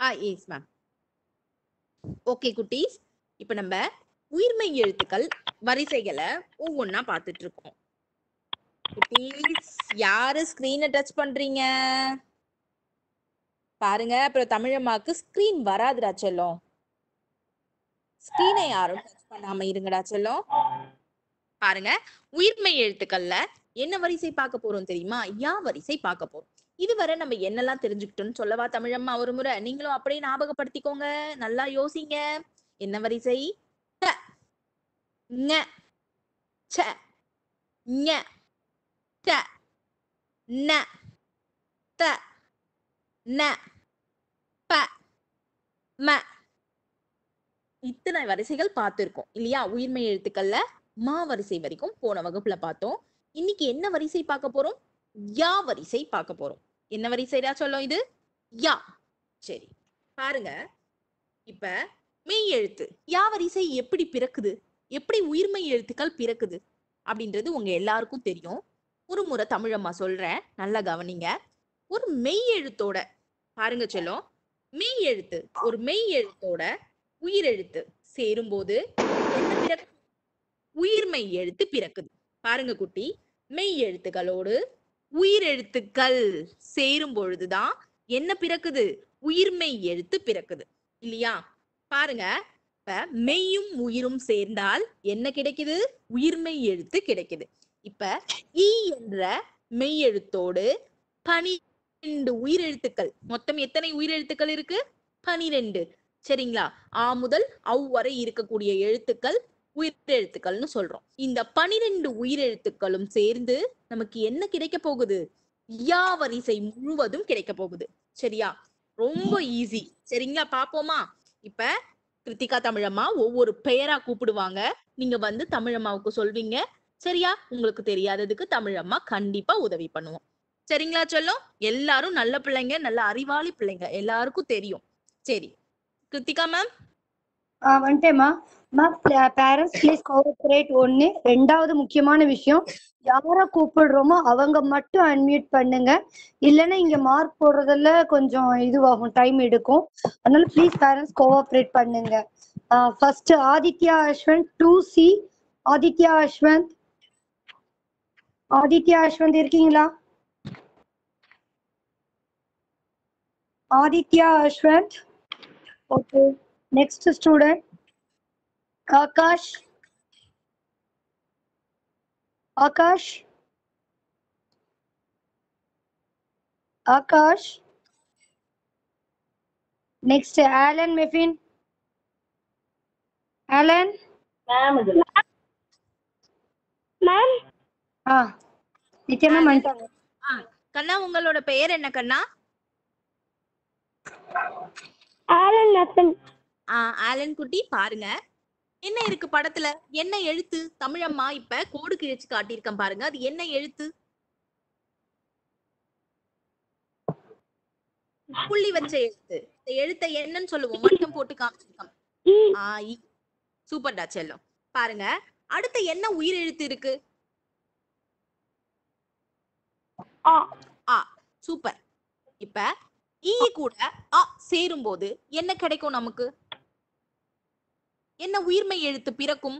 ஆ yes ma'am okay குட்டீஸ் இப்போ நம்ம உயிர்மெய் எழுத்துக்கள் வரிசைகளை ஒவ்வொன்றா பார்த்துட்டு இருக்கோம் குட்டீஸ் யாரு ஸ்கிரீனை டச் பண்றீங்க பாருங்க அப்புறம் தமிழம்மாக்கு ஸ்கிரீன் வராதுடா செல்லம் ஸ்கிரீனை யாரும் டச் பண்ணாம இருங்கடா செல்லம் பாருங்க உயிர்மெய் எழுத்துக்கள்ல என்ன வரிசை பார்க்க போறோம் தெரியுமா யா வரிசை பார்க்க போறோம் இதுவரை நம்ம என்னெல்லாம் தெரிஞ்சுக்கிட்டோம்னு சொல்லவா தமிழம்மா ஒரு முறை நீங்களும் அப்படியே ஞாபகப்படுத்திக்கோங்க நல்லா யோசிங்க என்ன வரிசை த ஞ ச ஞ ட ந த ந ப ம இத்தனை வரிசைகள் பார்த்திருக்கோம் இல்லையா உயிர்மெய் எழுத்துக்கள்ல மா வரிசை வரைக்கும் போன வகுப்புல பார்த்தோம் இன்னைக்கு என்ன வரிசை பார்க்க போறோம் யா வரிசை பார்க்க போறோம் என்ன வரிசைடா சொல்லும் இது யா சரி பாருங்க இப்ப மெய் எழுத்து யா வரிசை எப்படி பிறக்குது எப்படி உயிர்மெய் எழுத்துக்கள் பிறக்குது அப்படின்றது உங்க எல்லாருக்கும் தெரியும் ஒரு முறை தமிழம்மா சொல்றேன் நல்லா கவனிங்க ஒரு மெய் எழுத்தோட பாருங்க செல்லம் மெய் எழுத்து ஒரு மெய் எழுத்தோட உயிர் எழுத்து சேரும்போது என்ன பிறக்கு உயிர்மெய் எழுத்து பிறக்குது பாருங்க குட்டி மெய் எழுத்துக்களோடு உயிர் எழுத்துக்கள் சேரும் பொழுதுதான் என்ன பிறக்குது உயிர்மெய் எழுத்து பிறக்குது இல்லையா பாருங்க இப்ப மெய்யும் உயிரும் சேர்ந்தால் என்ன கிடைக்குது உயிர்மெய் எழுத்து கிடைக்குது இப்ப ஈ என்ற மெய் எழுத்தோடு பனிரெண்டு உயிரெழுத்துக்கள் மொத்தம் எத்தனை உயிரெழுத்துக்கள் இருக்கு பனிரெண்டு சரிங்களா ஆ முதல் அவ் வரை இருக்கக்கூடிய எழுத்துக்கள் உயிரெழுத்துக்கள்னு சொல்றோம் இந்த பனிரெண்டு உயிரெழுத்துக்களும் சேர்ந்து நமக்கு என்ன கிடைக்க போகுது யா வரிசை முழுவதும் கிடைக்க போகுது சரியா ரொம்ப ஈஸி சரிங்களா பாப்போமா இப்ப கிருத்திகா தமிழம்மா ஒவ்வொரு பெயரா கூப்பிடுவாங்க நீங்க வந்து தமிழம்மாவுக்கு சொல்வீங்க சரியா உங்களுக்கு தெரியாததுக்கு தமிழம்மா கண்டிப்பா உதவி பண்ணுவோம் சரிங்களா சொல்லும் எல்லாரும் நல்ல பிள்ளைங்க நல்ல அறிவாளி பிள்ளைங்க எல்லாருக்கும் தெரியும் சரி கிருத்திகா மேம் ஆ வந்துட்டேம்மா மேம் பேரண்ட்ஸ் ப்ளீஸ் கோஆபரேட் ஒன்று ரெண்டாவது முக்கியமான விஷயம் யாரை கூப்பிடுறோமோ அவங்க மட்டும் அன்மியூட் பண்ணுங்க இல்லைன்னா இங்க மார்க் போடுறதுல கொஞ்சம் இதுவாகும் டைம் எடுக்கும் அதனால ப்ளீஸ் பேரண்ட்ஸ் கோஆபரேட் பண்ணுங்க first Aditya Ashwanth two C Aditya Ashwanth Aditya Ashwanth இருக்கீங்களா Aditya Ashwanth okay next student Akash Akash Akash next Alan Mefin Alan ma'am ஆ நித்யா மேம் வந்துட்டாங்க கண்ணா உங்களோட பெயர் என்ன கண்ணா ஆலன் நத்தன் ஆ ஆலன் குட்டி பாருங்க என்ன இருக்கு படத்துல என்ன எழுத்து தமிழம்மா இப்ப கோடு கிழிச்சு காட்டியிருக்கேன் பாருங்க அது என்ன எழுத்து புள்ளி வச்ச எழுத்து இந்த எழுத்தை என்னன்னு சொல்லுவோம் மட்டம் போட்டு காமிச்சிருக்கோம் இ ஆ இ சூப்பர்டா செல்லம் பாருங்க அடுத்து என்ன உயிர் எழுத்து இருக்கு ஆ ஆ சூப்பர் இப்ப ஈ கூட அ சேரும்போது என்ன கிடைக்கும் நமக்கு என்ன உயிர்மை எழுத்து பிறக்கும்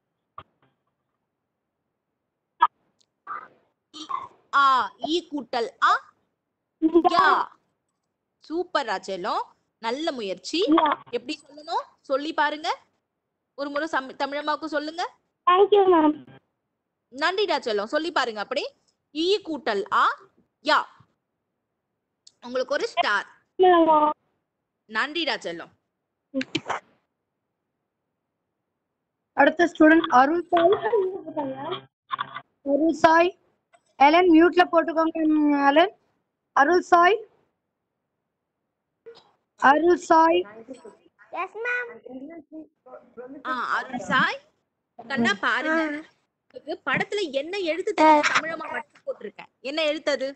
இ- ஆ ஈ கூட்டல் அ யா சூப்பர் ராஜெல்லம் நல்ல முயற்சி யா எப்படி சொல்லணும் சொல்லி பாருங்க ஒரு முறை சம்- தமிழம்மாவுக்கு சொல்லுங்க தேங்க்யூ மேம் நன்றிடா செல்லம் சொல்லி பாருங்க அப்படி ஈ கூட்டல் ஆ யா உங்களுக்கு ஒரு ஸ்டார் நன்றிடா செல்லம் அடுத்த ஸ்டூடெண்ட் அருள் சாய் அருள் சாய் அலன் மியூட்ல போட்டுக்கோங்க ம், அலன் அருள் சாய் அருள் சாய் எஸ் மேம் ஆ அருள் சாய் கண்ணா பாருங்க உங்களுக்கு படத்துல என்ன எழுத்து தெரியும்? தமிழம்மா மட்டும் போட்டிருக்கேன் என்ன எழுத்து அது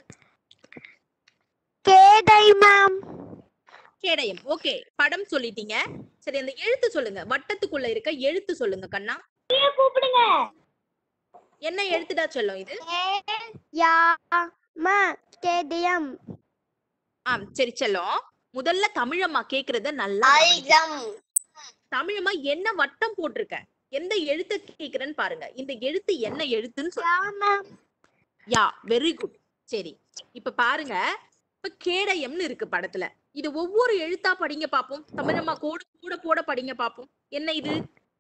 கேதை மேம் கேடயம் ஓகே படம் சொல்லிட்டீங்க சரி அந்த எழுத்து சொல்லுங்க வட்டத்துக்குள்ள இருக்க எழுத்து சொல்லுங்க கண்ணா கூப்பிடுங்க என்ன எழுத்துடா சொல்லும் இது யா ம கேதயம் ஆ சரி செல்லம் முதல்ல தமிழம்மா கேக்குறத நல்லா கவனிங்க. ஐஜம் தமிழம்மா என்ன வட்டம் போட்டிருக்க எந்த எழுத்த கேக்குறேன்னு பாருங்க இந்த எழுத்து என்ன எழுத்துன்னு சொல்லுங்க yeah ma'am yeah very good சரி இப்ப பாருங்க இப்ப கேடயம்னு இருக்கு படத்துல இது ஒவ்வொரு எழுத்தா படிங்க பாப்போம் தமிழம்மா கோடு கூட போட படிங்க பாப்போம் என்ன இது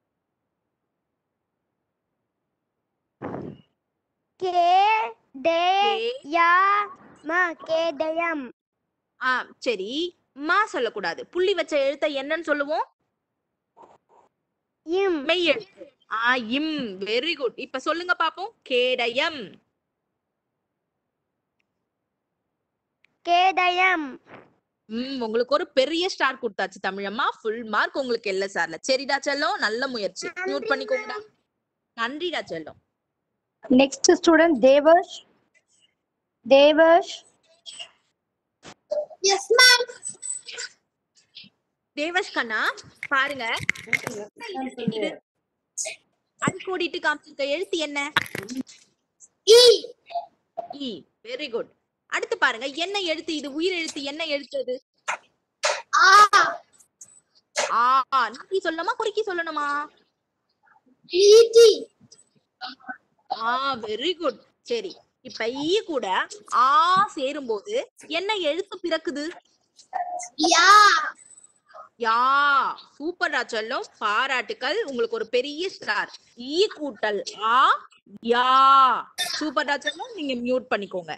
கே டே கே- யா மா கேடயம் ஆ சரி மா சொல்லக்கூடாது புள்ளி வச்ச எழுத்த என்னன்னு சொல்லுவோம் இம் மெய் எழுத்து ஆ இம் வெரி குட் இப்ப சொல்லுங்க பாப்போம் கேடயம் கேடயம் ம் உங்களுக்கு ஒரு பெரிய ஸ்டார் கொடுத்தாச்சு தமிழம்மா ஃபுல் மார்க் உங்களுக்கு இல்ல சார்ல சரிடா செல்லம் நல்ல முயற்சி மியூட் பண்ணிக்கோங்கடா நன்றிடா செல்லம் next student Devarsh Devarsh yes ma'am Devash கண்ணா பாருங்க இது அடிக்கோடிட்டு காமிச்சிருக்க எழுத்து என்ன இ இ வெரி குட் அடுத்து பாருங்க என்ன எழுத்து இது உயிர் எழுத்து என்ன எழுத்து அது ஆ ஆ நீ சொல்லணுமா குறுக்கி சொல்லணுமா ஈடி ஆ வெரி குட் சரி இப்ப ஈ கூட ஆ சேரும்போது என்ன எழுத்து பிறக்குது யா யா சூப்பரா சொல்லும் பாராட்டுக்கள் உங்களுக்கு ஒரு பெரிய ஸ்டார் ஈ கூட்டல் ஆ யா சூப்பரா சொல்லும் நீங்க மியூட் பண்ணிக்கோங்க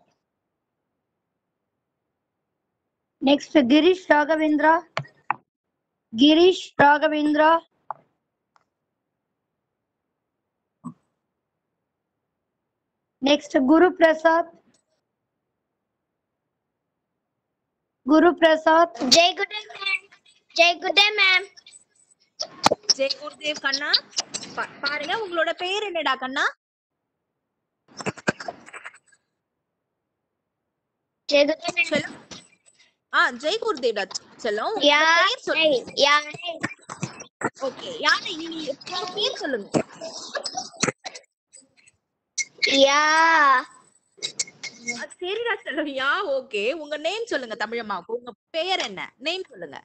next Girish Raghavendra Girish Raghavendra next Guru Prasad Guru Prasad Jai good ma'am Jai good ma'am ஜெய் குருதேவ் கண்ணா பா- பாருங்க உங்களோட பேர் என்னடா கண்ணா ஜெய் குட் மேம் செல்லம் ஆ ஜெய் குருதேவ்டா செல்லம் உங்க யா பேர் சொல்லு யா ஓகே யானை நீங்க உங்க பேர் சொல்லுங்க யா ஆ, சரிடா செல்லம் யா ஓகே உங்க நேம் சொல்லுங்க தமிழம்மாவுக்கு உங்க பெயர் என்ன நேம் சொல்லுங்க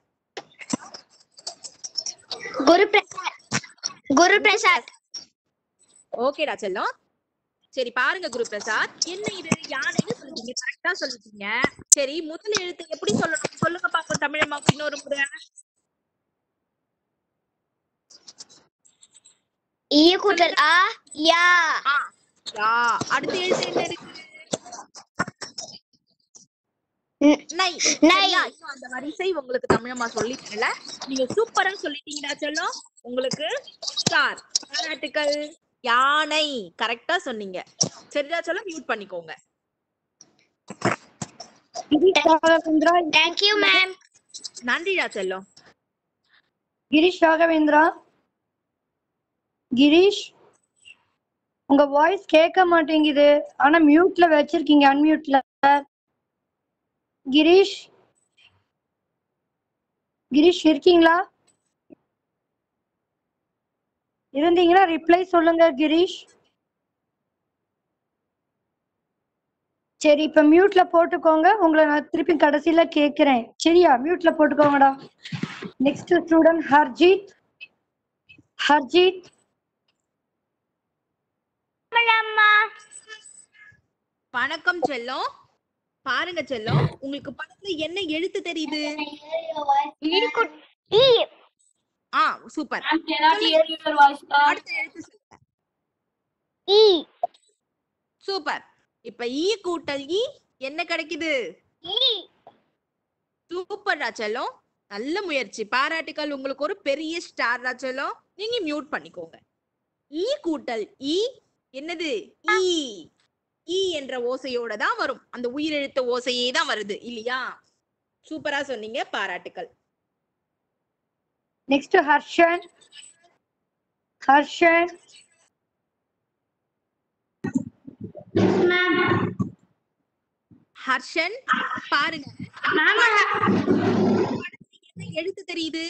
குரு பிரசாத் குரு பிரசாத் ஓகேடா செல்லம் சரி பாருங்க குரு பிரசாத் என்ன இது யானைன்னு சொல்லிட்டீங்க கரெக்டா சொல்லிட்டீங்க சரி முதல் எழுத்து எப்படி சொல்லணும் சொல்லுங்க பாப்போம் தமிழம்மாவுக்கு இன்னொரு முறை ஈ கூட்டல் ஆ யா ஆ யா அடுத்த எழுத்து என்ன இருக்கு ந- நை நை. சரியா? இன்னும் அந்த வரிசை உங்களுக்கு தமிழம்மா சொல்லிட்டீங்கல்ல நீங்க சூப்பரா சொல்லிட்டீங்கடா செல்லம் உங்களுக்கு ஸ்டார் பாராட்டுக்கள் யானை கரெக்டா சொன்னீங்க சரிடா செல்லம் மியூட் பண்ணிக்கோங்க Girish Raghavendra thank you ma'am நன்றிடா செல்லம் கிரீஷ் ராகவேந்திரா கிரீஷ் உங்க வாய்ஸ் கேட்க மாட்டேங்குது ஆனா மியூட்ல வச்சிருக்கீங்க அன்மியூட்ல கிரீஷ் கிரீஷ் இருக்கீங்களா இருந்தீங்கன்னா ரிப்ளை சொல்லுங்க கிரீஷ் சரி இப்ப மியூட்ல போட்டுக்கோங்க உங்களை நான் திருப்பி கடைசியில கேக்குறேன் சரியா மியூட்ல போட்டுக்கோங்கடா நெக்ஸ்ட் ஸ்டூடெண்ட் ஹர்ஜீத் ஹர்ஜீத் அம்மா வணக்கம் செல்லம் பாருங்க செல்லம் உங்களுக்கு படத்துல என்ன எழுத்து தெரியுது ஈ குட் ஈ ஆ super I cannot hear your voice. Uh, அடுத்த எழுத்து சொல்லுங்க ஈ சூப்பர் இப்ப ஈ கூட்டல் ஈ என்ன கிடைக்குது ஈ சூப்பர் ராச்சலம் நல்ல முயற்சி பாராட்டுக்கள் உங்களுக்கு ஒரு பெரிய ஸ்டார் ராச்சலம் நீங்க மியூட் பண்ணிக்கோங்க ஈ கூட்டல் ஈ என்னது ஈ ஈ என்ற ஓசையோட தான் வரும் அந்த உயிரெழுத்த ஓசையே தான் வருது இல்லையா சூப்பரா சொன்னீங்க பாராட்டுக்கள் நெக்ஸ்ட் ஹர்ஷன் ஹர்ஷன் ஹர்ஷன் பாருங்க என்ன எழுத்து தெரியுது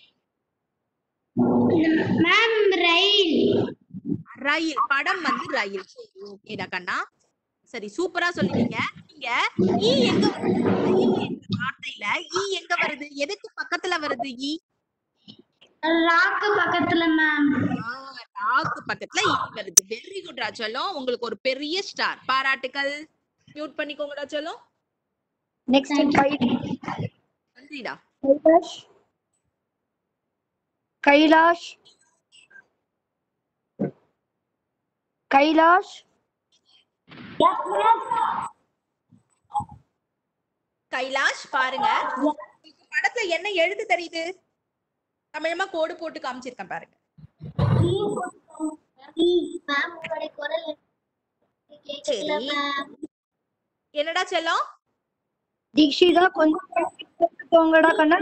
மேம் ரயில் ரயில் படம் வந்து ரயில் சரி ஓகேடா கண்ணா சரி சூப்பரா சொல்லிட்டீங்க இங்க ஈ எங்க வருது ஈ என்ற வார்த்தையில ஈ எங்க வருது எதுக்கு பக்கத்துல வருது ஈ ராக்கு பக்கத்துல மேம் ராக்கு பக்கத்துல ஈ வருது வெரி குட் ராஜலம் உங்களுக்கு ஒரு பெரிய ஸ்டார் பாராட்டுக்கள் மியூட் பண்ணிக்கோங்க ராஜலம் நெக்ஸ்ட் நன்றிடா கைலாஷ் கைலாஷ் கைலாஷ் கைலாஷ் பாருங்க உங்களுக்கு படத்துல என்ன எழுத்து தெரியுது தமிழமா கோடு போட்டு காமிச்சிருக்கேன் பாருங்க மேம் உங்களுடைய குரல் சரி. கேட்கல மேம் என்னடா செல்லம் தீக்ஷிதா கொஞ்சம் போங்கடா கண்ணா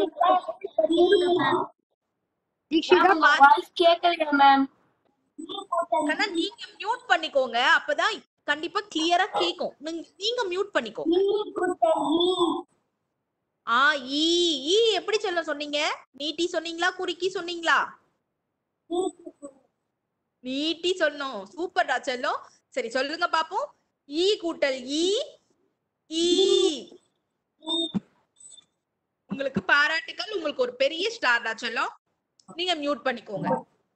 தீக்ஷிதா வாய்ஸ் கேட்கலையா மேம் ஆனா நீங்க மியூட் பண்ணிக்கோங்க அப்பதான் கண்டிப்பா கிளியரா கேக்கும் நீங்க- நீங்க மியூட் பண்ணிக்கோங்க ஆ ஈ ஈ எப்படி சொல்ல சொன்னீங்க நீட்டி சொன்னீங்களா குறுக்கி சொன்னீங்களா நீட்டி சொன்னோம் சூப்பர்டா செல்லம் சரி சொல்லுங்க பாப்போம் ஈ கூட்டல் ஈ ஈ உங்களுக்கு பாராட்டுக்கள் உங்களுக்கு ஒரு பெரிய ஸ்டார்டா செல்லம் நீங்க மியூட் பண்ணிக்கோங்க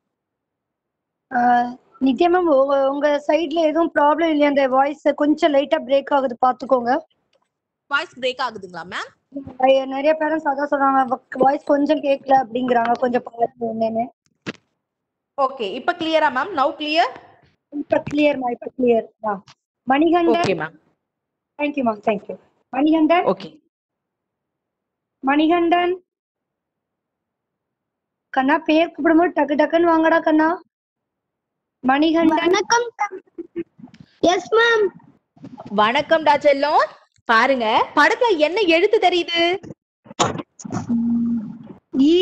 ஆஹ் நித்யா மேம் உங்க உங்க சைடுல எதுவும் ப்ராப்ளம் இல்லையா அந்த வாய்ஸ் கொஞ்சம் லைட்டா பிரேக் ஆகுது பாத்துக்கோங்க வாய்ஸ் பிரேக் ஆகுதுங்களா மேம் நிறைய- நிறைய பேரண்ட்ஸ் அதான் சொல்றாங்க வாய்ஸ் கொஞ்சம் கேட்கல அப்படிங்கிறாங்க கொஞ்சம் பாருங்க என்னன்னு ஓகே இப்ப கிளியரா மேம் நவ் கிளியர் இப்ப கிளியர் மா இப்ப clear Manikandan okay ma'am thank you ma'am thank you Manikandan okay Manikandan கண்ணா பேர் கூப்பிடும்போது டக்கு டக்குன்னு வாங்கடா கண்ணா மணிகண்டன் வணக்கம் எஸ் மேம் வணக்கம் டா செல்லம் பாருங்க படத்துல என்ன எழுத்து தெரியுது ஈ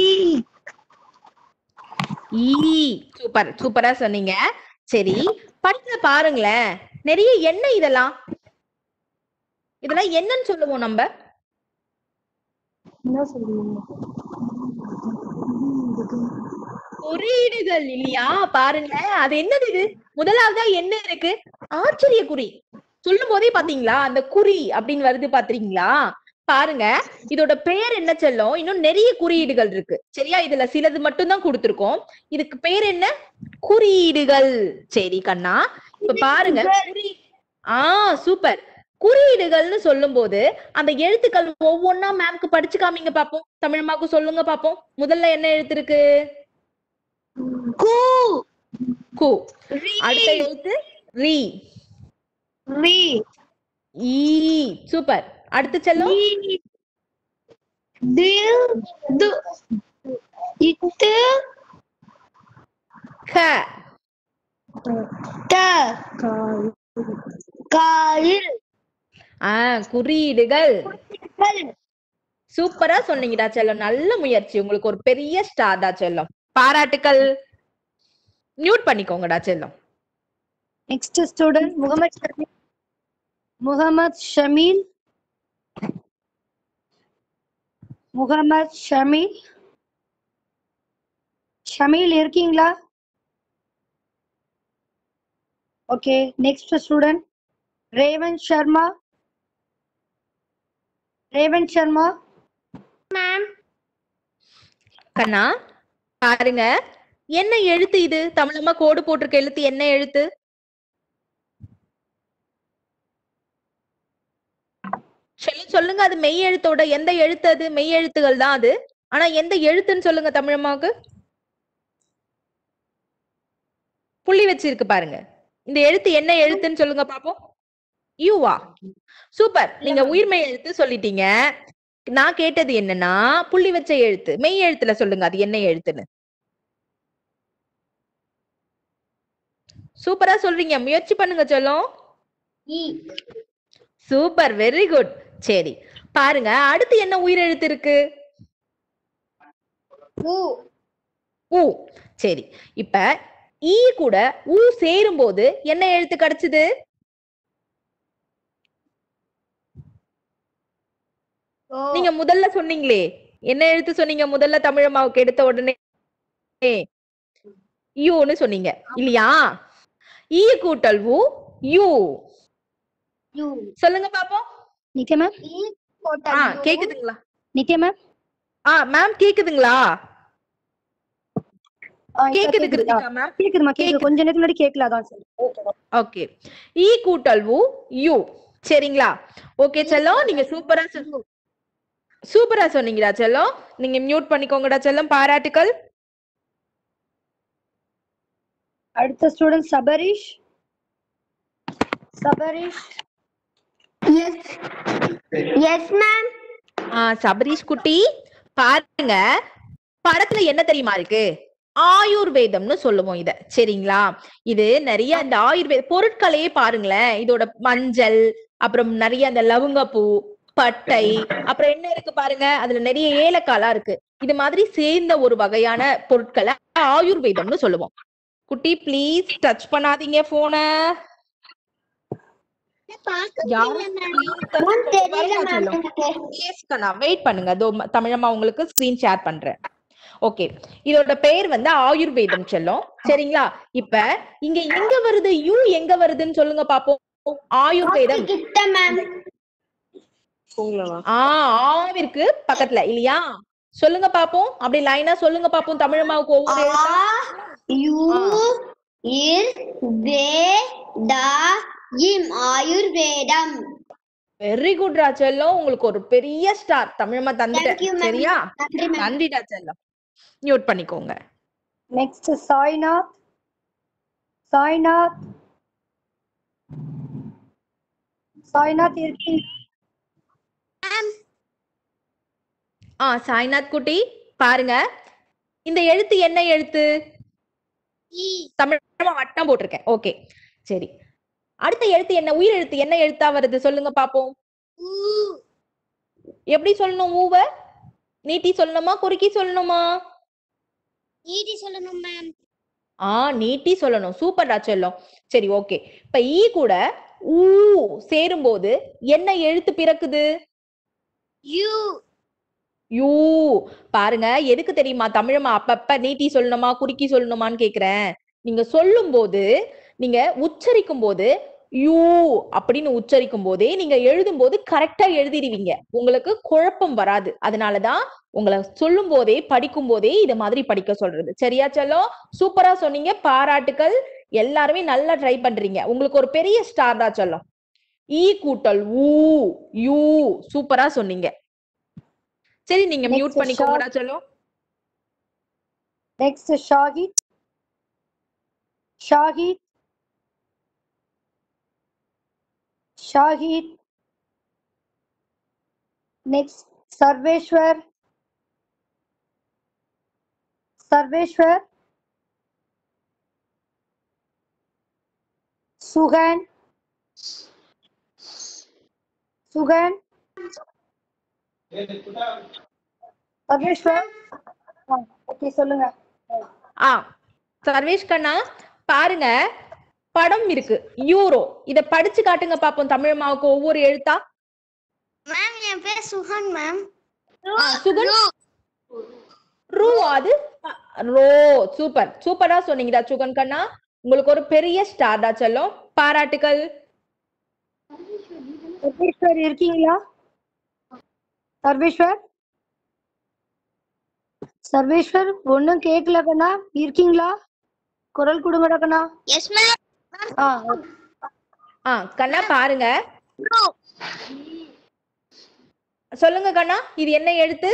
ஈ சூப்பர் சூப்பரா சொன்னீங்க சரி படத்துல பாருங்களேன் நிறைய என்ன இதெல்லாம் இதெல்லாம் என்னன்னு சொல்லுவோம் நம்ம என்ன சொல்லுவீங்க குறியீடுகள் இல்லையா பாருங்க அது என்னது இது முதலாவதா என்ன இருக்கு ஆச்சரிய குறி சொல்லும் போதே பாத்தீங்களா அந்த குறி அப்படின்னு வருது பாத்தீங்களா பாருங்க இதோட பேர் என்ன செல்லும் இன்னும் நிறைய குறியீடுகள் இருக்கு சரியா இதுல சிலது மட்டும் தான் கொடுத்திருக்கோம் இதுக்கு பேர் என்ன குறியீடுகள் சரி கண்ணா இப்ப பாருங்க குறி ஆ சூப்பர் குறியீடுகள்னு சொல்லும்போது அந்த எழுத்துக்கள் ஒவ்வொன்னா மேம்க்கு படிச்சு காமிங்க பாப்போம் தமிழ்மாக்கு சொல்லுங்க பாப்போம் முதல்ல என்ன எழுத்து இருக்கு கு கு அடுத்த எழுத்து ரி ரி ஈ சூப்பர் அடுத்து செல்லும் தி து இத்து க த காயில் ஆ குறியீடுகள் சூப்பரா சொன்னீங்கடா செல்லம் நல்ல முயற்சி உங்களுக்கு ஒரு பெரிய ஸ்டார்டா செல்லம் பாராட்டுக்கள் மியூட் பண்ணிக்கோங்கடா செல்லம் நெக்ஸ்ட் ஸ்டூடெண்ட் முகமது ஷமீல் முகமது ஷமீல் முகமது ஷமீல் ஷமீல் இருக்கீங்களா okay next student Revan Sharma Revan Sharma ma'am கண்ணா பாருங்க என்ன எழுத்து இது தமிழம்மா கோடு போட்டிருக்க எழுத்து என்ன எழுத்து சொல்லு சொல்லுங்க அது மெய் எழுத்தோட எந்த எழுத்து அது மெய் எழுத்துகள் தான் அது ஆனா எந்த எழுத்துன்னு சொல்லுங்க தமிழம்மாவுக்கு புள்ளி வச்சிருக்கு பாருங்க இந்த எழுத்து என்ன எழுத்துன்னு சொல்லுங்க பாப்போம் யூவா சூப்பர் நீங்க உயிர்மெய் எழுத்து சொல்லிட்டீங்க நான் கேட்டது என்னன்னா புள்ளி வச்ச எழுத்து மெய் எழுத்துல சொல்லுங்க அது என்ன எழுத்துன்னு சூப்பரா சொல்றீங்க முயற்சி பண்ணுங்க சொல்லும் இ சூப்பர் வெரி குட் சரி பாருங்க அடுத்து என்ன உயிர் எழுத்து இருக்கு உ ஊ சரி இப்ப ஈ கூட ஊ சேரும் போது என்ன எழுத்து கிடைச்சது ஓ நீங்க முதல்ல சொன்னீங்களே என்ன எழுத்து சொன்னீங்க முதல்ல தமிழம்மாவுக்கு எடுத்த உடனே யூன்னு சொன்னீங்க இல்லையா ஈ கூட்டல் ஊ யூ யு சொல்லுங்க பாப்போம் நித்யா மேம் ஆ கேக்குதுங்களா நித்யா மேம் ஆ மேம் கேக்குதுங்களா கேக்குது கிருத்திகா மேம் கேக்குதுமா கேக்குது கொஞ்ச நேரத்துக்கு முன்னாடி கேட்கல அதான் சரி ஓகே இ கூட்டல் உ யூ சரிங்களா ஓகே செல்லம் நீங்க சூப்பரா சொ- சூப்பரா சொன்னீங்கடா செல்லம் நீங்க மியூட் பண்ணிக்கோங்கடா செல்லம் பாராட்டுக்கள் அடுத்த student Sabarish Sabarish yes ma'am ஆ சபரீஷ் குட்டி பாருங்க படத்துல என்ன தெரியுமா இருக்கு ஆயுர்வேதம்னு சொல்லுவோம் இத சரிங்களா இது நிறைய இந்த ஆயுர்வேத பொருட்களையே பாருங்களேன் இதோட மஞ்சள் அப்புறம் நிறைய அந்த லவங்கப்பூ பட்டை அப்புறம் என்ன இருக்கு பாருங்க அதுல நிறைய ஏலக்காலாம் இருக்கு இது மாதிரி சேர்ந்த ஒரு வகையான பொருட்களை ஆயுர்வேதம்னு சொல்லுவோம் குட்டி ப்ளீஸ் டச் பண்ணாதீங்க போன வெயிட் பண்ணுங்க அதோ ம- தமிழம்மா உங்களுக்கு ஸ்கிரீன் ஷேர் பண்றேன் ஓகே இதோட பெயர் வந்து ஆயுர்வேதம் செல்லும் சரிங்களா இப்ப இங்க எங்க வருது யூ எங்க வருதுன்னு சொல்லுங்க பாப்போம் ஆயுர்வேதம் கிட்ட மேம் ஆ ஆவிற்கு பக்கத்துல இல்லையா சொல்லுங்க பாப்போம் அப்படி லைனா சொல்லுங்க பாப்போம் தமிழம்மாவுக்கு ஒவ்வொரு எழுத்தா யூ இர் வே ட இம் ஆயுர்வேதம் வெரி குட் ராச்செல்லம் உங்களுக்கு ஒரு பெரிய ஸ்டார் தமிழம்மா Thank you, தந்துட்டேன் ma'am. சரியா நன்றி மேம் நன்றிடா செல்லம் மியூட் பண்ணிக்கோங்க நெக்ஸ்ட் சாய்நாத் சாய்நாத் சாய்நாத் இருக்கீங்க ஆ சாய்நாத் குட்டி பாருங்க இந்த எழுத்து என்ன எழுத்து தமிழ் வட்டம் போட்டிருக்கேன் ஓகே சரி அடுத்த எழுத்து என்ன உயிர் எழுத்து என்ன எழுத்தா வருது சொல்லுங்க பாப்போம் எப்படி சொல்லணும் ஊவ நீட்டி சொல்லணுமா குறுக்கி சொல்லணுமா நீதி சொல்லணும் மேம் ஆ நீட்டி சொல்லணும் சூப்பர்டா செல்லம் சரி ஓகே இப்ப ஈ கூட ஊ சேரும்போது என்ன எழுத்து பிறக்குது யூ யூ பாருங்க எதுக்கு தெரியுமா தமிழம்மா அப்பப்ப நீட்டி சொல்லணுமா குறுக்கி சொல்லணுமான்னு கேக்குறேன் நீங்க சொல்லும் போது நீங்க உச்சரிக்கும் போது யூ அப்படின்னு உச்சரிக்கும் போதே நீங்க எழுதும் போது கரெக்டா எழுதிடுவீங்க உங்களுக்கு குழப்பம் வராது அதனாலதான் உங்களை சொல்லும் போதே படிக்கும் போதே இது மாதிரி படிக்க சொல்றது சரியா செல்லம் சூப்பரா சொன்னீங்க பாராட்டுக்கள் எல்லாருமே நல்லா ட்ரை பண்றீங்க உங்களுக்கு ஒரு பெரிய ஸ்டார் தான் செல்லம் ஈ கூட்டல் ஊ யூ சூப்பரா சொன்னீங்க சரி நீங்க Next மியூட் பண்ணிக்கோங்கடா செல்லம் next Shahid Shahid Shahid next Sarveshwar Sarveshwar Sugan Sugan Sarveshwar okay சொல்லுங்க ஆ சர்வேஷ் கண்ணா பாருங்க படம் இருக்கு யூரோ இத படிச்சு காட்டுங்க பாப்போம் தமிழ் ஒவ்வொரு எழுத்தா மேம் என் பேர் சுஹன் மேம் ஆ, சுகன் ரூ அது ரோ சூப்பர் சூப்பரா சொன்னீங்கடா சுகன் கண்ணா உங்களுக்கு ஒரு பெரிய ஸ்டார்டா செல்லம் பாராட்டுகள் சர்வேஸ்வர் இருக்கீங்களா சர்வேஸ்வர் சர்வேஸ்வர் ஒண்ணும் கேட்கல கண்ணா இருக்கீங்களா குரல் கொடுங்கடா கண்ணா எஸ் மேம் ஆ ஆ கண்ணா பாருங்க சொல்லுங்க கண்ணா இது என்ன எழுத்து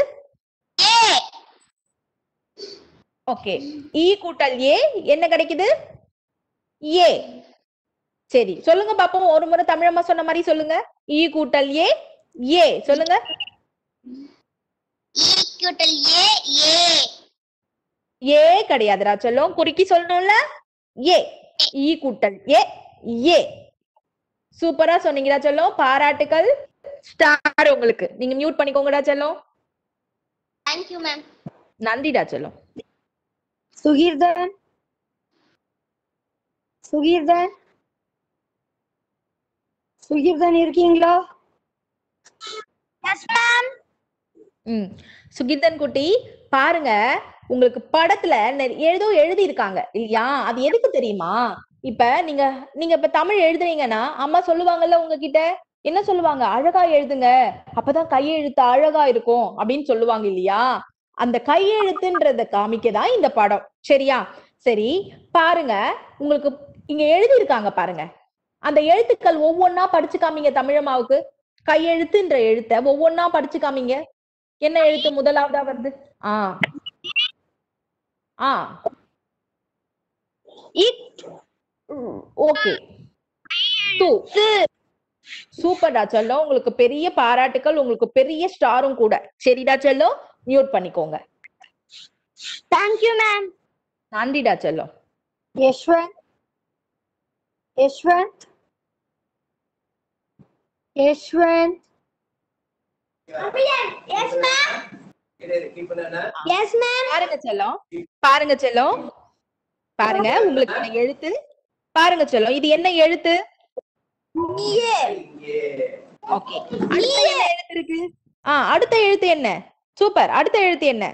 ஓகே இ கூட்டல் ஏ என்ன கிடைக்குது ஏ சரி சொல்லுங்க பாப்போம் ஒரு முறை தமிழம்மா சொன்ன மாதிரி சொல்லுங்க இ கூட்டல் ஏ ஏ சொல்லுங்க ஈக்குவல் ஏ ஏ ஏ கிடையாதுடா சொல்லும் குறுக்கி சொல்லணும்ல ஏ ஈ கூட்டல் ஏ ஏ சூப்பரா சொன்னீங்கடா சொல்லும் பாராட்டுக்கள் ஸ்டார் உங்களுக்கு நீங்க மியூட் பண்ணிக்கோங்கடா செல்லம் தேங்க்யூ மேம் நன்றிடா செல்லம் சுகீர்தன் சுகீர்தன் சுகீர்தன் இருக்கீங்களா எஸ் மேம் ம் சுகிர்தன் குட்டி பாருங்க உங்களுக்கு படத்துல நெ- ஏதோ எழுதி இருக்காங்க இல்லையா அது எதுக்கு தெரியுமா இப்ப நீங்க நீங்க இப்ப தமிழ் எழுதுறீங்கன்னா அம்மா சொல்லுவாங்கல்ல உங்ககிட்ட என்ன சொல்லுவாங்க அழகா எழுதுங்க அப்பதான் கையெழுத்து அழகா இருக்கும் அப்படின்னு சொல்லுவாங்க இல்லையா அந்த கையெழுத்துன்றத காமிக்கதான் இந்த படம் சரியா சரி பாருங்க உங்களுக்கு இங்க எழுதி இருக்காங்க பாருங்க அந்த எழுத்துக்கள் ஒவ்வொன்னா படிச்சு காமிங்க தமிழம்மாவுக்கு கையெழுத்துன்ற எழுத்த ஒவ்வொன்னா படிச்சு காமிங்க என்ன எழுத்து முதலாவதா வருது ஆ ஆ ஓகே டூ சூப்பர்டா செல்லம் உங்களுக்கு பெரிய பாராட்டுக்கள் உங்களுக்கு பெரிய ஸ்டாரும் கூட சரிடா செல்லம் மியூட் பண்ணிக்கோங்க தேங்க்யூ மேம் நன்றிடா செல்லம் Yashwant Yashwant Yashwant yes ma'am yes ma'am பாருங்க செல்லம் பாருங்க செல்லம் பாருங்க உங்களுக்கு இந்த எழுத்து பாருங்க செல்லம் இது என்ன எழுத்து ஓகே அடுத்த என்ன எழுத்து இருக்கு ஆ அடுத்த எழுத்து என்ன சூப்பர் அடுத்த எழுத்து என்ன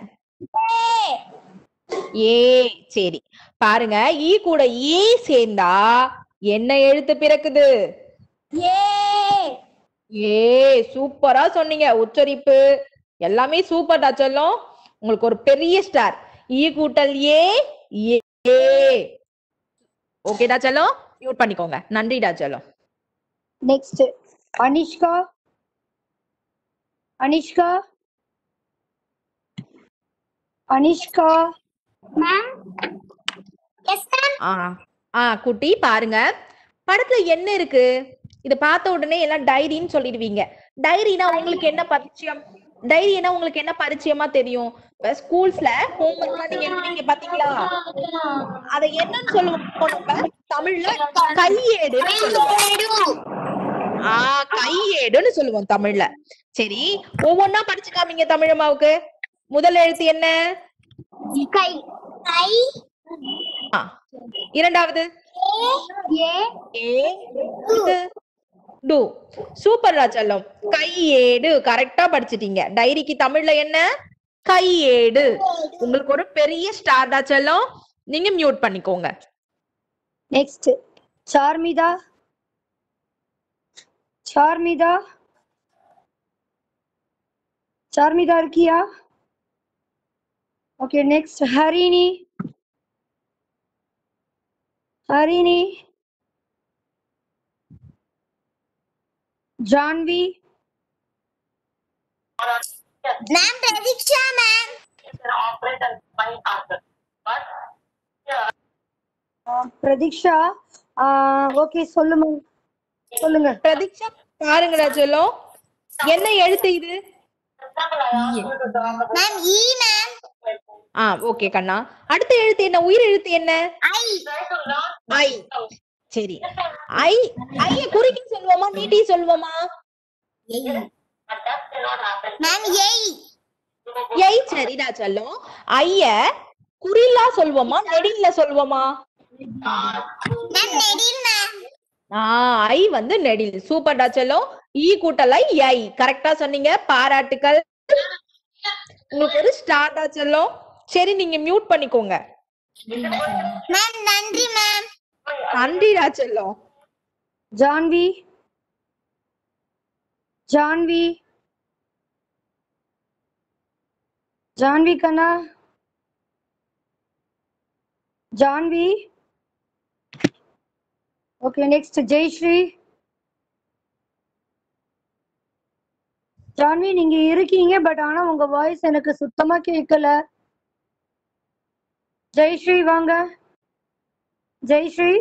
ஏ சரி பாருங்க ஈ கூட ஈ சேர்ந்தா என்ன எழுத்து பிறக்குது ஏ ஏ சூப்பரா சொன்னீங்க உச்சரிப்பு எல்லாமே சூப்பர்டா செல்லம் உங்களுக்கு ஒரு பெரிய ஸ்டார் ஈ கூட்டல் ஏ ஏ ஓகேடா செல்லம் மியூட் பண்ணிக்கோங்க நன்றிடா செல்லம் next Anishka Anishka Anishka ma'am yes ma'am ஆ ஆ குட்டி பாருங்க படத்துல என்ன இருக்கு இத பார்த்த உடனே எல்லாம் டைரின்னு சொல்லிடுவீங்க டைரினா உங்களுக்கு என்ன பரிச்சயம் டைரினா உங்களுக்கு என்ன பரிச்சயமா தெரியும் ஸ்கூல்ஸ்ல ஹோம்ஒர்க்லாம் நீங்க எழுதுறீங்க பாத்தீங்களா அத என்னன்னு சொல்லுவோம் நம்ம தமிழ்ல கையேடுன்னு சொல்லுவோம் ஆ கையேடுன்னு சொல்லுவோம் தமிழ்ல சரி ஒவ்வொன்னா படிச்சு காமிங்க தமிழம்மாவுக்கு முதல் எழுத்து என்ன கை கை ஆ, இரண்டாவது ஏ ஏ இது டு சூப்பர்ரா செல்லம் கையேடு கரெக்டா படிச்சிட்டீங்க டைரிக்கு தமிழ்ல என்ன கையேடு உங்களுக்கு ஒரு பெரிய ஸ்டார் டா செல்லம் நீங்க மியூட் பண்ணிக்கோங்க நெக்ஸ்ட் சார்மிதா சார்மிதா சார்மிதா இருக்கியா okay next Harini Harini Janvi ma'am Pratiksha ma'am Pratiksha okay சொல்லுமா சொல்லுங்க பிரதீக்ஷா பாருங்கடா செல்லம் என்ன எழுத்து இது மேம் ஈ மேம் ஆ ஓகே கண்ணா அடுத்த எழுத்து என்ன உயிர் எழுத்து என்ன ஐ ஐ சரி ஐ ஐய குறுக்கி சொல்லுவோமா நீட்டி சொல்லுவோமா மேம் ஏய் ஐ சரிடா செல்லம் ஐய குறிலா சொல்வோமா நெடில்ல சொல்வோமா மேம் நெடில் மேம் ஆ ஐ வந்து நெடில் சூப்பர்டா செல்லம் ஈ கூட்டல் ஐ ஐ கரெக்டா சொன்னீங்க பாராட்டுக்கள் உங்களுக்கு ஒரு ஸ்டார்டா செல்லம் சரி நீங்க மியூட் பண்ணிக்கோங்க மேம் நன்றி மேம் நன்றிடா செல்லம் ஜான்வி ஜான்வி ஜான்வி கண்ணா ஜான்வி ஓகே நெக்ஸ்ட் ஜெயஸ்ரீ ஜான்வி நீங்க இருக்கீங்க பட் ஆனா உங்க வாய்ஸ் எனக்கு சுத்தமா கேட்கல ஜெயஸ்ரீ வாங்க ஜெயஸ்ரீ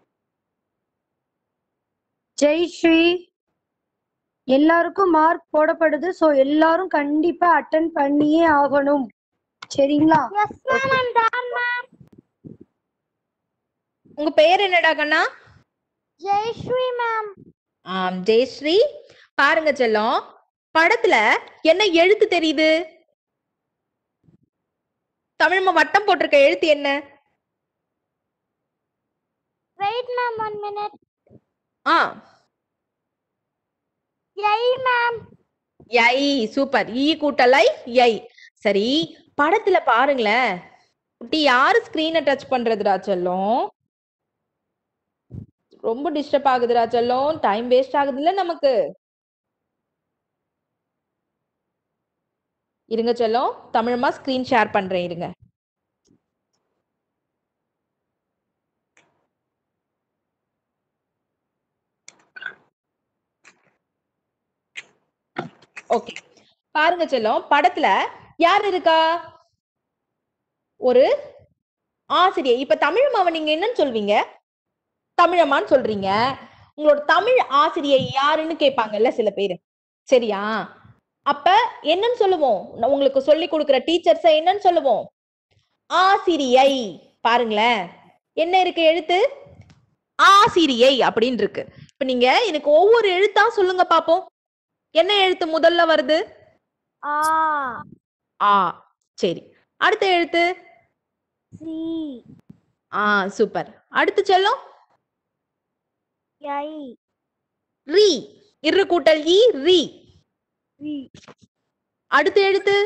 ஜெயஸ்ரீ எல்லாருக்கும் மார்க் போடப்படுது சோ எல்லாரும் கண்டிப்பா அட்டன் பண்ணியே ஆகணும் சரிங்களா yes ma'am I'm done ma'am உங்க பெயர் என்னடா கண்ணா ஜெயஸ்ரீ மேம் ஆம் ஜெயஸ்ரீ பாருங்க செல்லம் படத்துல என்ன எழுத்து தெரியுது தமிழ்மா வட்டம் போட்டிருக்க எழுத்து என்ன வெயிட் மேம் ஒன் மினிட் ஆ ஐ மேம் ஐ சூப்பர் ஈ கூட்டலை ஐ சரி படத்துல பாருங்களேன் குட்டி யாரு ஸ்கிரீனை டச் பண்றதுடா செல்லம் ரொம்ப டிஸ்டர்ப் ஆகுதுடா செல்லம் டைம் வேஸ்ட் ஆகுதுல்ல நமக்கு இருங்க செல்லம் தமிழமா ஸ்கிரீன் ஷேர் பண்றேன் இருங்க ஓகே பாருங்க செல்லம் படத்துல யார் இருக்கா ஒரு ஆசிரியர் இப்ப தமிழம்மாவை நீங்க என்னன்னு சொல்வீங்க தமிழம்மான்னு சொல்றீங்க உங்களோட தமிழ் ஆசிரியை யாருன்னு கேட்பாங்கல்ல சில பேர் சரியா அப்ப என்னன்னு சொல்லுவோம் ந- உங்களுக்கு சொல்லி கொடுக்கிற டீச்சர்ஸ என்னன்னு சொல்லுவோம் ஆசிரியை பாருங்களேன் என்ன இருக்கு எழுத்து ஆசிரியை அப்படின்னு இருக்கு இப்ப நீங்க எனக்கு ஒவ்வொரு எழுத்தா சொல்லுங்க பாப்போம் என்ன எழுத்து முதல்ல வருது ஆ ஆ சரி அடுத்த எழுத்து சி ஆ சூப்பர் அடுத்து செல்லம் ஐ ரீ இரு கூட்டல் இ ரீ வி அடுத்த எழுத்து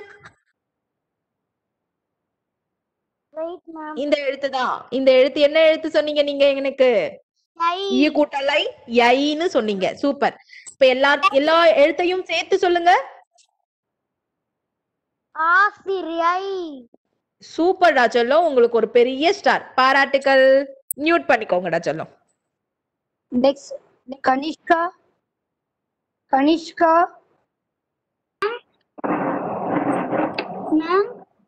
வெயிட் மேம் இந்த எழுத்து தான் இந்த எழுத்து என்ன எழுத்து சொன்னீங்க நீங்க எனக்கு ஐ ஈ கூட்டல் ஐ ஐன்னு சொன்னீங்க சூப்பர் இப்ப எல்லா எல்லா எழுத்தையும் சேர்த்து சொல்லுங்க ஆசிரியை சூப்பர்டா சொல்லும் உங்களுக்கு ஒரு பெரிய ஸ்டார் பாராட்டுக்கள் மியூட் பண்ணிக்கோங்கடா சொல்லும் next Kanishka Kanishka ma'am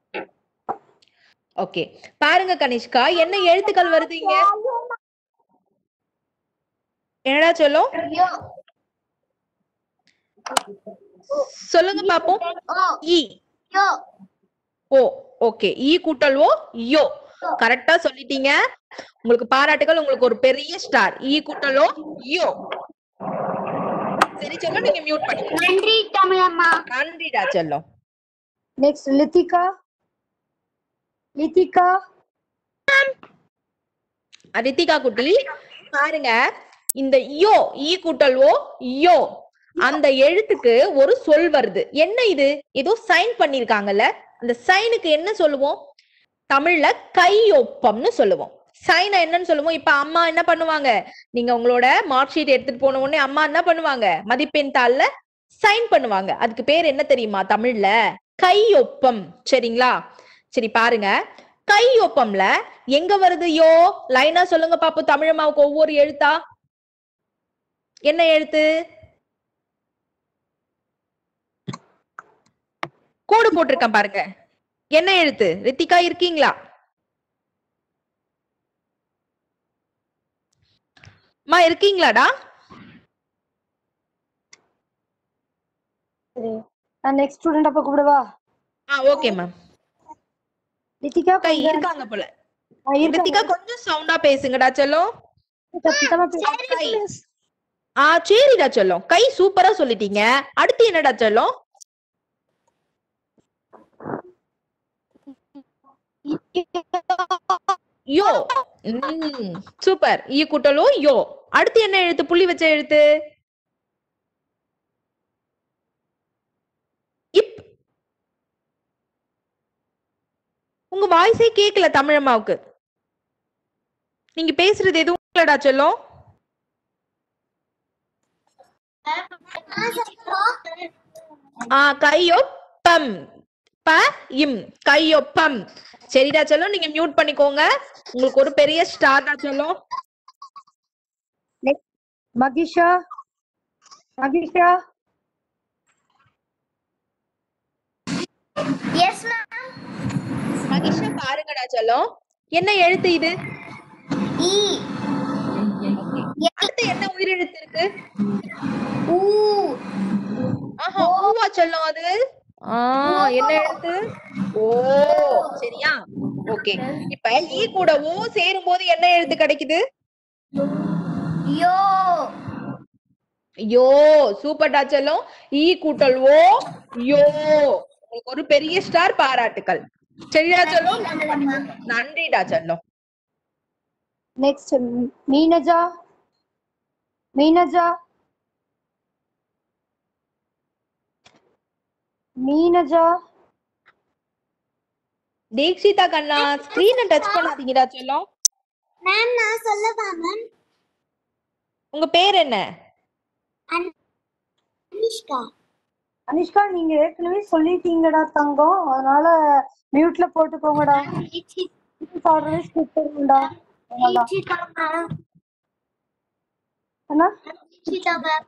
okay பாருங்க கனிஷ்கா என்ன எழுத்துக்கள் வருது இங்க என்னடா சொல்லும் சொல்லுங்க பாப்போம் ஓ இ யோ ஓ ஓகே ஈ கூட்டல் ஓ யோ கரெக்டா சொல்லிட்டீங்க உங்களுக்கு பாராட்டுகள் உங்களுக்கு ஒரு பெரிய ஸ்டார் ஈ கூட்டல் ஓ யோ சரி செல்லம் நீங்க மியூட் பண்ணிக்கோங்க நன்றி தமிழம்மா நன்றிடா செல்லம் நெக்ஸ்ட் லித்திகா லித்திகா ரித்திகா குட்டி பாருங்க இந்த யோ ஈ கூட்டல் ஓ யோ அந்த எழுத்துக்கு ஒரு சொல் வருது என்ன இது ஏதோ சைன் பண்ணிருக்காங்கல்ல அந்த சைனுக்கு என்ன சொல்லுவோம் தமிழ்ல கையொப்பம்னு சொல்லுவோம் சைனை என்னன்னு சொல்லுவோம் இப்ப அம்மா என்ன பண்ணுவாங்க நீங்க உங்களோட மார்க் ஷீட் எடுத்துட்டு போன உடனே அம்மா என்ன பண்ணுவாங்க மதிப்பெண் தாள்ல சைன் பண்ணுவாங்க அதுக்கு பேர் என்ன தெரியுமா தமிழ்ல கையொப்பம் சரிங்களா சரி பாருங்க கையொப்பம்ல எங்க வருது யோ லைனா சொல்லுங்க பாப்போம் தமிழம்மாவுக்கு ஒவ்வொரு எழுத்தா என்ன எழுத்து கோடு போட்டிருக்கேன் பாருங்க என்ன எழுத்து ரித்திகா இருக்கீங்களா அம்மா இருக்கீங்களாடா சரி நான் நெக்ஸ்ட் ஸ்டூடெண்ட் அப்ப கூப்பிடவா ஆ ஓகே மேம் லித்திகா கை கொஞ்சம் இருக்காங்க போல ஆ, இருக்காங்க. ரித்திகா கொஞ்சம் சவுண்டா பேசுங்கடா செல்லம் சத்தமா பேசு. கை ஆ சரிடா செல்லம் கை சூப்பரா சொல்லிட்டீங்க அடுத்து என்னடா செல்லம் யோ ம் சூப்பர் ஈ கூட்டலோ யோ அடுத்து என்ன எழுத்து புள்ளி வச்ச எழுத்து இப் உங்க வாய்ஸே கேக்கல தமிழம்மாவுக்கு நீங்க பேசுறது எதுவும் இல்லடா செல்லம் ஆ கையொப்பம் ப இம் கையொப்பம் சரிடா செல்லம் நீங்க மியூட் பண்ணிக்கோங்க உங்களுக்கு ஒரு பெரிய ஸ்டார்டா செல்லம் மகிஷா மகிஷா எஸ் மேம் மகிஷா பாருங்கடா செல்லம் என்ன எழுத்து இது இ அடுத்து என்ன உயிரெழுத்து இருக்கு ஊ ஆஹா ஊவா செல்லம் அது ஆ என்ன எழுத்து ஓ சரியா ஓகே இப்ப ஈ கூட ஓ சேரும் போது என்ன எழுத்து கிடைக்குது யோ யோ சூப்பர்டா செல்லம் ஈ கூட்டல் ஓ யோ உங்களுக்கு ஒரு பெரிய ஸ்டார் பாராட்டுக்கள் சரிடா செல்லம் நன்றிடா செல்லம் நெக்ஸ்ட் மீனஜா மீனஜா மீனஜா தீக்ஷிதா கண்ணா ஸ்கிரீனை டச் பண்ணாதீங்கடா செல்லம் மேம் நான் சொல்லவா மேம் உங்க பேர் என்ன அனுஷ்கா அனிஷ்கா நீங்க ஏற்கனவே சொல்லிட்டீங்கடா தங்கம் அதனால மியூட்ல போட்டுக்கோங்கடா ஆர்டரே ஸ்கிப் பண்ணுடா அவ்வளவுதான் தீட்சிதா மேம் அண்ணா தீட்சிதா மேம்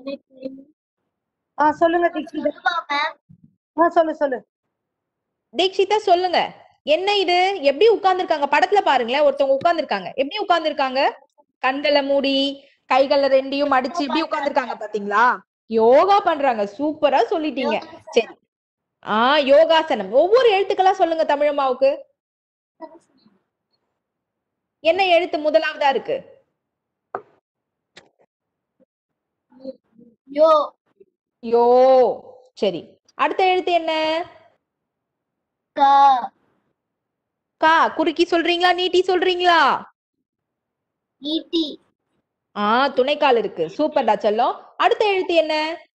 ஆ சொல்லுங்க தீக்ஷிதா மேம் ஆ சொல்லு சொல்லு தீக்ஷிதா சொல்லுங்க என்ன இது எப்படி உட்கார்ந்திருக்காங்க படத்துல பாருங்களேன் ஒருத்தவங்க உட்கார்ந்திருக்காங்க எப்படி உட்கார்ந்திருக்காங்க கண்களை மூடி கைகளை ரெண்டையும் மடிச்சு இப்படி உட்கார்ந்திருக்காங்க பாத்தீங்களா யோகா பண்றாங்க சூப்பரா சொல்லிட்டீங்க சரி ஆ யோகாசனம் ஒவ்வொரு எழுத்துக்களா சொல்லுங்க தமிழம்மாவுக்கு என்ன எழுத்து முதலாவதா இருக்கு யோ யோ சரி அடுத்த எழுத்து என்ன கா கா குறுக்கி சொல்றீங்களா நீட்டி சொல்றீங்களா ஈட்டி ஆ துணைக்கால் இருக்கு சூப்பர்டா செல்லம் அடுத்த எழுத்து என்ன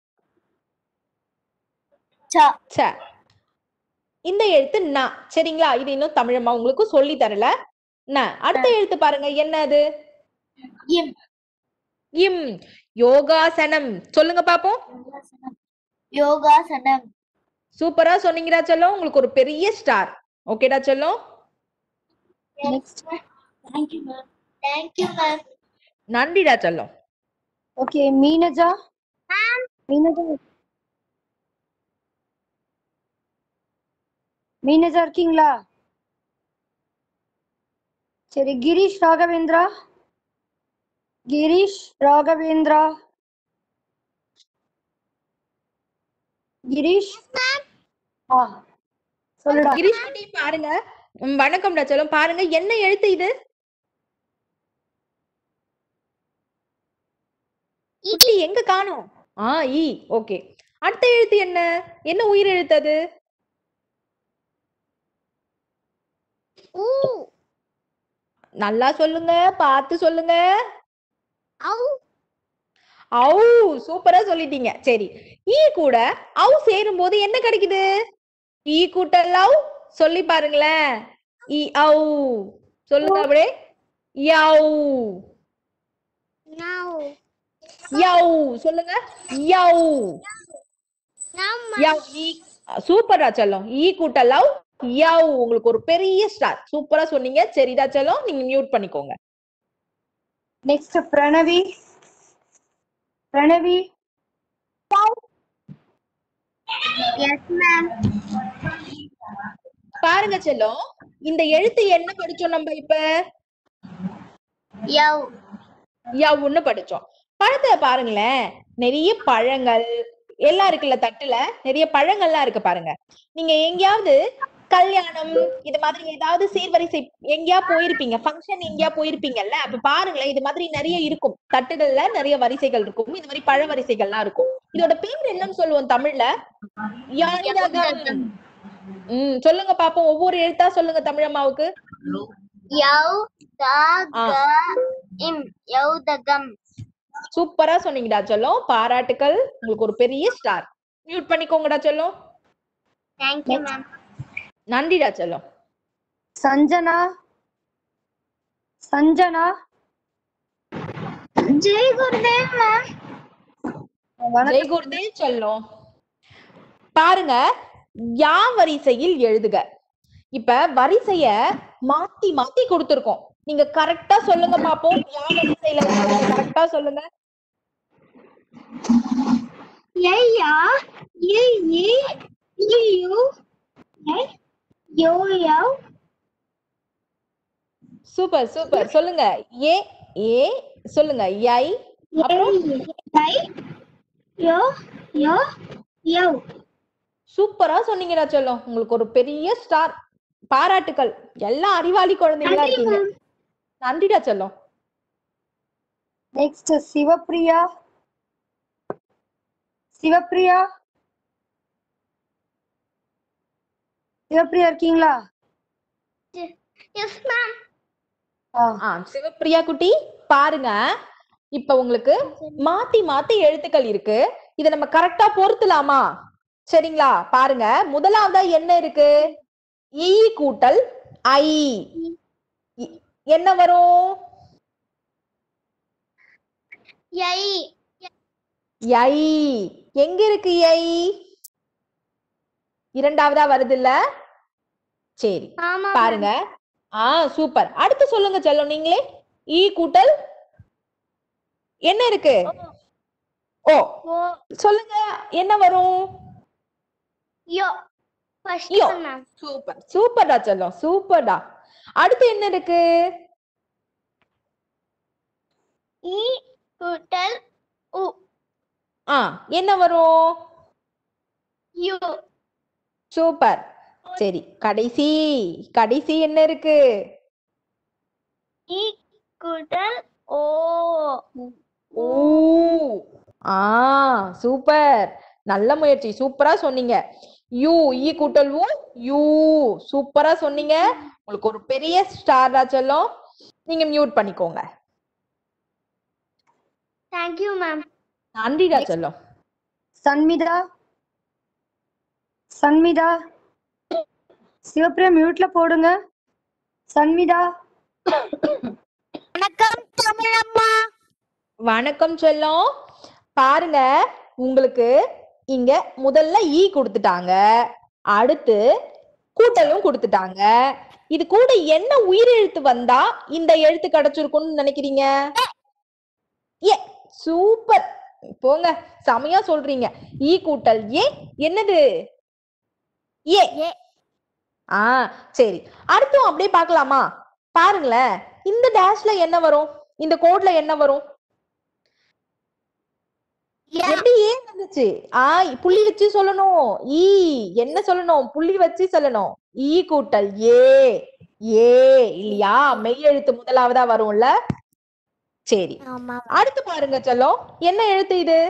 சா ச இந்த எழுத்து ந சரிங்களா இது இன்னும் தமிழம்மா உங்களுக்கு சொல்லி தரல ந அடுத்த எழுத்து பாருங்க என்ன அது இம் இம் யோகாசனம் சொல்லுங்க பாப்போம் யோகாசனம் சூப்பரா சொன்னீங்கடா செல்லம் உங்களுக்கு ஒரு பெரிய ஸ்டார் ஓகேடா செல்லம் next thank you ma'am thank you ma'am நன்றிடா செல்லம் ஓகே மீனஜா மீனஜா மீனஜா இருக்கீங்களா சரி கிரீஷ் ராகவேந்திரா கிரீஷ் ராகவேந்திரா கிரீஷ் ஆ சொல்லுடா கிரீஷ் குட்டி பாருங்க ம், வணக்கம்டா செல்லம் பாருங்க என்ன எழுத்து இது குட்டி எங்க காணோம் ஆ ஈ ஓகே அடுத்த எழுத்து என்ன என்ன உயிர் எழுத்து அது ஊ நல்லா சொல்லுங்க பார்த்து சொல்லுங்க ஔ ஔ சூப்பரா சொல்லிட்டீங்க சரி ஈ கூட ஔ சேரும் போது என்ன கிடைக்குது ஈ கூட்டல் ஔ சொல்லி பாருங்களேன் ஈ ஔ சொல்லுங்க அப்படியே யௌ நவ் யௌ சொல்லுங்க யௌ நம் யௌ ஈ சூப்பரா செல்லம் ஈ கூட்டல் ஔ யௌ உங்களுக்கு ஒரு பெரிய ஸ்டார் சூப்பரா சொன்னீங்க சரிடா செல்லம் நீங்க மியூட் பண்ணிக்கோங்க next Pranavi Pranavi yes ma'am பாருங்க செல்லம் இந்த எழுத்து என்ன படிச்சோம் நம்ம இப்ப யவ் யவ்வுன்னு படிச்சோம் பழத்துல பாருங்களேன் நிறைய பழங்கள் எல்லாம் இருக்குல்ல தட்டுல நிறைய பழங்கள்லாம் இருக்கு பாருங்க நீங்க எங்கேயாவது கல்யாணம் இது மாதிரி ஏதாவது சீர்வரிசை எங்கேயா போயிருப்பீங்க ஃபங்க்ஷன் எங்கேயா போயிருப்பீங்கல்ல அப்ப பாருங்களேன் இது மாதிரி நிறைய இருக்கும் தட்டுகள்ல நிறைய வரிசைகள் இருக்கும் இது மாதிரி பழ வரிசைகள்லாம் இருக்கும் இதோட பேர் என்னன்னு சொல்லுவோம் தமிழ்ல யானிரகம் உம் சொல்லுங்க பாப்போம் ஒவ்வொரு எழுத்தா சொல்லுங்க தமிழம்மாவுக்கு யவ் த ஆ. க இம் யௌதகம் சூப்பரா சொன்னீங்கடா சொல்லும் பாராட்டுக்கள் உங்களுக்கு ஒரு பெரிய ஸ்டார் மியூட் பண்ணிக்கோங்கடா சொல்லும் தேங்க் யூ மேம் நன்றிடா செல்லம் சஞ்சனா சஞ்சனா ஜெய் குருதேவ் மேம் வணக்கம் ஜெய் குருதேவ் செல்லம் பாருங்க யா வரிசையில் எழுதுக இப்ப வரிசைய மாத்தி மாத்தி கொடுத்திருக்கோம் நீங்க கரெக்டா சொல்லுங்க பாப்போம் யா வரிசையில கரெக்டா சொல்லுங்க யையா யி யி யு யை யோ யவ் சூப்பர் சூப்பர் சொல்லுங்க ஏ ஏ சொல்லுங்க யை அப்புறம் யை யோ யோ யவ் சூப்பரா சொன்னீங்கடா செல்லம் உங்களுக்கு ஒரு பெரிய ஸ்டார் பாராட்டுக்கள் எல்லாம் அறிவாளி குழந்தைங்களா இருக்கீங்க நன்றிடா செல்லம் நெக்ஸ்ட் சிவப்பிரியா சிவப்பிரியா சிவப்பிரியா இருக்கீங்களா எஸ் மேம் ஆ ஆ சிவப்பிரியா குட்டி பாருங்க இப்ப உங்களுக்கு மாத்தி மாத்தி எழுத்துக்கள் இருக்கு இத நம்ம கரெக்டா பொருத்தலாமா சரிங்களா பாருங்க முதலாவதா என்ன இருக்கு ஈ கூட்டல் ஐ இ- என்ன வரும் யை யை எங்க இருக்கு யை இரண்டாவதா வருது இல்ல சரி ஆமா பாருங்க ஆ சூப்பர் அடுத்து சொல்லுங்க செல்லம் நீங்களே ஈ கூட்டல் என்ன இருக்கு ஓ ஓ சொல்லுங்க என்ன வரும் யோ ஃபர்ஸ்ட் யோ. மேம் சூப்பர் சூப்பர்டா செல்லம் சூப்பர்டா அடுத்து என்ன இருக்கு இ கூட்டல் உ ஆ என்ன வரும் யு சூப்பர் சரி கடைசி கடைசி என்ன இருக்கு இ கூட்டல் ஓ ஊ ஆ சூப்பர் நல்ல முயற்சி சூப்பரா சொன்னீங்க யூ ஈ கூட்டல் ஊ யூ சூப்பரா சொன்னீங்க உங்களுக்கு ஒரு பெரிய ஸ்டார் செல்லம் நீங்க மியூட் பண்ணிக்கோங்க தேங்க் யூ மேம் நன்றிடா செல்லம் சன்மிதா சன்மிதா சிவப்பிரியா மியூட்ல போடுங்க சன்மிதா வணக்கம் தமிழம்மா வணக்கம் செல்லம் பாருங்க உங்களுக்கு இங்க முதல்ல ஈ கொடுத்துட்டாங்க அடுத்து கூட்டலும் கொடுத்துட்டாங்க இது கூட என்ன உயிரெழுத்து வந்தா இந்த எழுத்து கிடைச்சிருக்கும்னு நினைக்கிறீங்க ஏ சூப்பர் போங்க செமையா சொல்றீங்க ஈ கூட்டல் ஏ என்னது ஏ ஏ. ஆ சரி அடுத்தும் அப்படியே பார்க்கலாமா பாருங்களேன் இந்த டேஷ்ல என்ன வரும் இந்த கோட்ல என்ன வரும் எப்படி ஏன் வந்துச்சு ஆ புள்ளி வச்சு சொல்லணும் ஈ என்ன சொல்லணும் புள்ளி வச்சு சொல்லணும் ஈ கூட்டல் ஏ ஏ இல்லையா மெய் எழுத்து முதலாவதா வரும்ல சரி ஆமா அடுத்து பாருங்க செல்லம் என்ன எழுத்து இது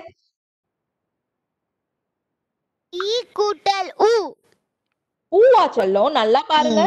இ கூட்டல் உ ஊவா செல்லம் நல்லா பாருங்க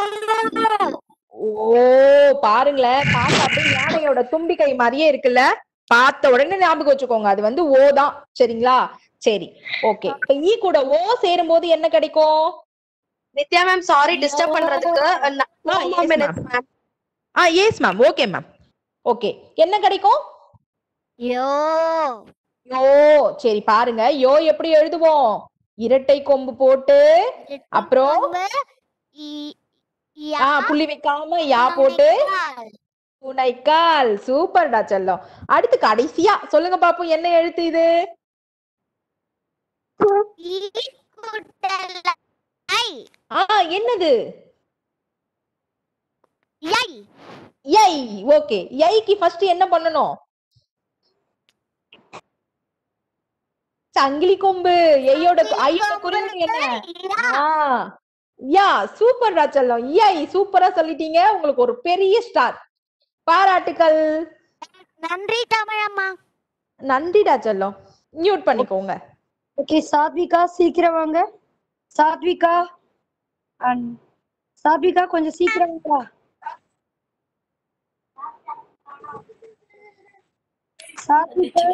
ஓ பாருங்களேன் பார்க்க அப்படியே யானையோட தும்பிக்கை மாதிரியே இருக்குல்ல பார்த்த உடனே ஞாபகம் வச்சுக்கோங்க அது வந்து ஓ தான் சரிங்களா சரி ஓகே இப்ப ஈ கூட ஓ சேரும் போது என்ன கிடைக்கும் நித்யா மேம் சாரி டிஸ்டர்ப் பண்றதுக்கு Ah, yes, ma'am. ஆ yes ma'am okay ma'am okay என்ன கிடைக்கும் யோ யோ சரி பாருங்க யோ எப்படி எழுதுவோம் இரட்டை கொம்பு போட்டு அப்புறம்? ஆ புள்ளி வைக்காம யா போட்டு துணைக்கால் சூப்பர்டா செல்லம் அடுத்து கடைசியா சொல்லுங்க பாப்போம் என்ன எழுத்து இது ஆ என்னது யை ஓகே யைக்கு ஃபர்ஸ்ட் என்ன பண்ணணும் சங்கிலி கொம்பு ஐயோட ஐயோட குறியீடு என்ன ஆ யா சூப்பர் செல்லம் யை சூப்பரா சொல்லிட்டீங்க உங்களுக்கு ஒரு பெரிய ஸ்டார் பாராட்டுக்கள் நன்றி தமிழம்மா நன்றிடா செல்லம் மியூட் பண்ணிக்கோங்க ஓகே சாத்விகா சீக்கிரம் வாங்க சாத்விகா அண்ட் சாத்விகா கொஞ்சம் சீக்கிரம் வாங்க சாத்விகா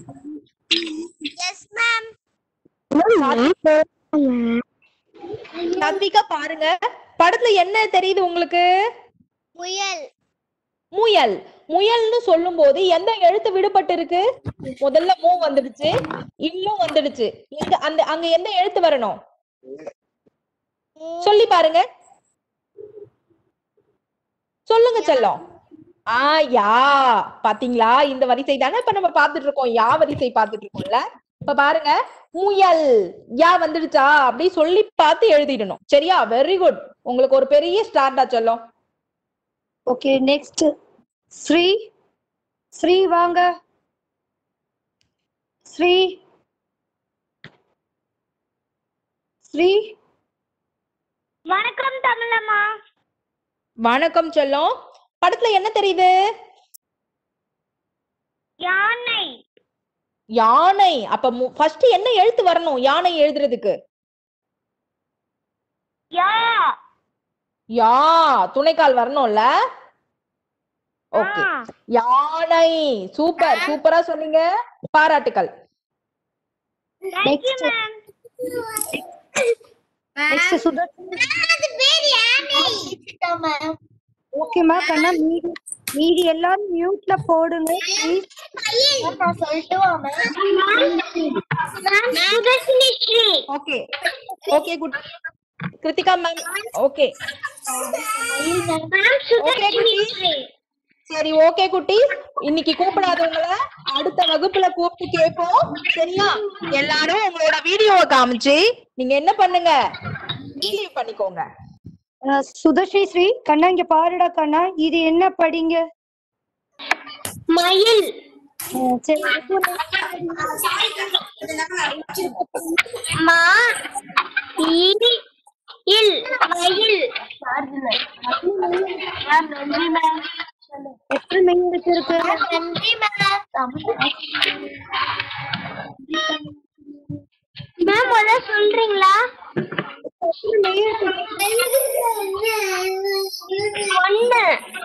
எஸ் மேம் சாத்விகா பாருங்க படத்துல என்ன தெரியுது உங்களுக்கு முயல் முயல் முயல்னு சொல்லும் போது எந்த எழுத்து விடுபட்டு இருக்கு முதல்ல மூ வந்துடுச்சு இன்னும் வந்துடுச்சு எங்க அந்த அங்க எந்த எழுத்து வரணும் சொல்லி பாருங்க சொல்லுங்க செல்லம் ஆ யா பாத்தீங்களா இந்த வரிசை தானே இப்ப நம்ம பாத்துட்டு இருக்கோம் யா வரிசை பாத்துட்டு இருக்கோம்ல இப்ப பாருங்க முயல் யா வந்துடுச்சா அப்படி சொல்லி பார்த்து எழுதிடணும் சரியா வெரி குட் உங்களுக்கு ஒரு பெரிய ஸ்டார்டா செல்லம் ஓகே நெக்ஸ்ட் ஸ்ரீ ஸ்ரீ வாங்க ஸ்ரீ ஸ்ரீ வணக்கம் தமிழம்மா வணக்கம் செல்லம் படத்துல என்ன தெரியுது யானை யானை அப்ப ஃபர்ஸ்ட் என்ன எழுத்து வரணும் யானை எழுதுறதுக்கு யா யா துணைக்கால் வரணும்ல ஓகே யானை சூப்பர் சூப்பரா சொன்னீங்க பாராட்டுக்கள் நெக்ஸ்ட் நெக்ஸ்ட் சுதர்ஷன் ஓகேமா கண்ணா மீதி மீதி எல்லாரும் மியூட்ல போடுங்க ப்ளீஸ் நான் சொல்லட்டுமா ma'am Sudharshini Shri okay okay good Kiruthika ma'am okay ma'am Sudharshini Shri சரி ஓகே குட்டி இன்னைக்கு கூப்பிடாதவங்கள அடுத்த வகுப்புல கூப்பிட்டு கேட்போம் சரியா எல்லாரும் உங்களோட வீடியோவை காமிச்சு நீங்க என்ன பண்ணுங்க ரிலீவ் பண்ணிக்கோங்க அஹ் சுதர்ஷினி ஸ்ரீ கண்ணா இங்க பாருடா கண்ணா இது என்ன படிங்க மயில் அஹ் சரி மா இ இல் மயில் மேம் நன்றி மேம் எத்தனை மெய் எழுத்து இருக்கு நன்றி மேம் மேம் முதல்ல சொல்றீங்களா ஒண்ணு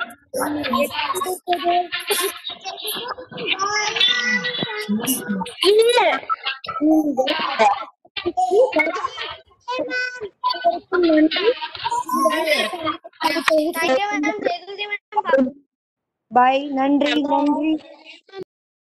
இல்ல பாய் நன்றி நன்றி